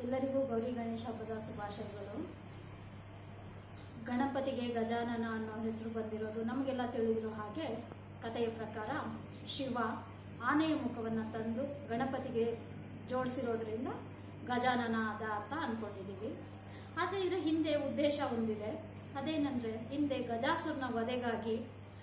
ಎಲ್ಲರಿಗೂ ಗೌರಿ ಗಣೇಶ ಹಬ್ಬದ ಶುಭಾಶಯಗಳು ಗಣಪತಿಗೆ ಗಜಾನನ ಅನ್ನೋ ಹೆಸರು ಬಂದಿರೋದು ನಮಗೆಲ್ಲ ತಿಳಿದಿರೋ ಹಾಗೆ ಕಥೆಯ ಪ್ರಕಾರ ಶಿವ ಆನೆಯ ಮುಖವನ್ನು ತಂದು ಗಣಪತಿಗೆ ಜೋಡಿಸಿರೋದ್ರಿಂದ ಗಜಾನನ ಅದ ಅಂತ ಅನ್ಕೊಂಡಿದ್ದೀವಿ ಆದರೆ ಇದರ ಹಿಂದೆ ಉದ್ದೇಶ ಒಂದಿದೆ ಅದೇನೆಂದ್ರೆ ಹಿಂದೆ ಗಜಾಸುರನ ವಧೆಗಾಗಿ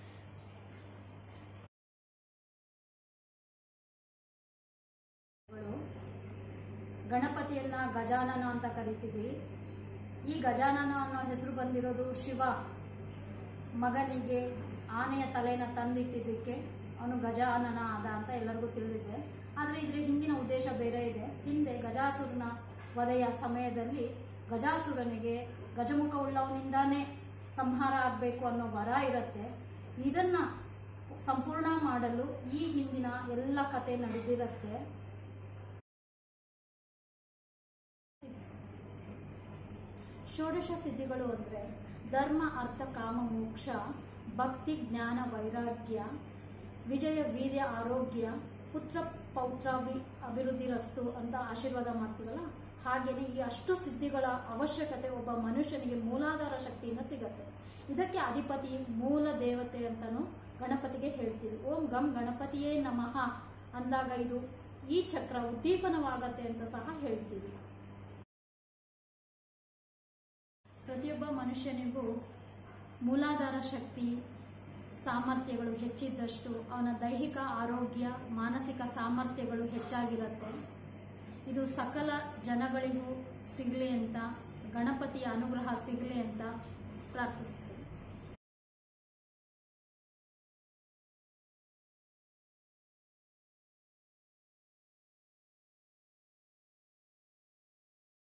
ಗಳು ಗಣಪತಿಯನ್ನ ಗಜಾನನ ಅಂತ ಕರಿತೀವಿ ಈ ಗಜಾನನ ಅನ್ನೋ ಹೆಸರು ಬಂದಿರೋದು ಶಿವ ಮಗನಿಗೆ ಆನೆಯ ತಲೆನ ತಂದಿಟ್ಟಿದ್ದಕ್ಕೆ ಅವನು ಗಜಾನನ ಆದ ಅಂತ ಎಲ್ಲರಿಗೂ ತಿಳಿದಿದೆ ಆದರೆ ಇದ್ರ ಹಿಂದಿನ ಉದ್ದೇಶ ಬೇರೆ ಇದೆ ಹಿಂದೆ ಗಜಾಸುರನ ವಧೆಯ ಸಮಯದಲ್ಲಿ ಗಜಾಸುರನಿಗೆ ಗಜಮುಖವುಳ್ಳವನಿಂದಾನೇ ಸಂಹಾರ ಆಗಬೇಕು ಅನ್ನೋ ವರ ಇರುತ್ತೆ ಇದನ್ನ ಸಂಪೂರ್ಣ ಮಾಡಲು ಈ ಹಿಂದಿನ ಎಲ್ಲ ಕತೆ ನಡೆದಿರುತ್ತೆ ಷೋಡಶ ಸಿದ್ಧಿಗಳು ಅಂದರೆ ಧರ್ಮ ಅರ್ಥ ಕಾಮ ಮೋಕ್ಷ ಭಕ್ತಿ ಜ್ಞಾನ ವೈರಾಗ್ಯ ವಿಜಯ ವೀರ್ಯ ಆರೋಗ್ಯ ಪುತ್ರ ಪೌತ್ರಾಭಿ ಅಭಿವೃದ್ಧಿರಸ್ತು ಅಂತ ಆಶೀರ್ವಾದ ಮಾಡ್ತೀವಲ್ಲ ಹಾಗೇನೆ ಈ ಅಷ್ಟು ಸಿದ್ಧಿಗಳ ಅವಶ್ಯಕತೆ ಒಬ್ಬ ಮನುಷ್ಯನಿಗೆ ಮೂಲಾಧಾರ ಶಕ್ತಿಯಿಂದ ಸಿಗತ್ತೆ ಇದಕ್ಕೆ ಅಧಿಪತಿ ಮೂಲ ದೇವತೆ ಅಂತಾನು ಗಣಪತಿಗೆ ಹೇಳ್ತೀವಿ ಓಂ ಗಂ ಗಣಪತಿಯೇ ನಮಃ ಅಂದಾಗ ಇದು ಈ ಚಕ್ರ ಉದ್ದೀಪನವಾಗತ್ತೆ ಅಂತ ಸಹ ಹೇಳ್ತೀವಿ ಪ್ರತಿಯೊಬ್ಬ ಮನುಷ್ಯನಿಗೂ ಮೂಲಾಧಾರ ಶಕ್ತಿ ಸಾಮರ್ಥ್ಯಗಳು ಹೆಚ್ಚಿದ್ದಷ್ಟು ಅವನ ದೈಹಿಕ ಆರೋಗ್ಯ ಮಾನಸಿಕ ಸಾಮರ್ಥ್ಯಗಳು ಹೆಚ್ಚಾಗಿರುತ್ತೆ ಇದು ಸಕಲ ಜನಗಳಿಗೂ ಸಿಗಲಿ ಅಂತ ಗಣಪತಿಯ ಅನುಗ್ರಹ ಸಿಗಲಿ ಅಂತ ಪ್ರಾರ್ಥಿಸ್ತೇವೆ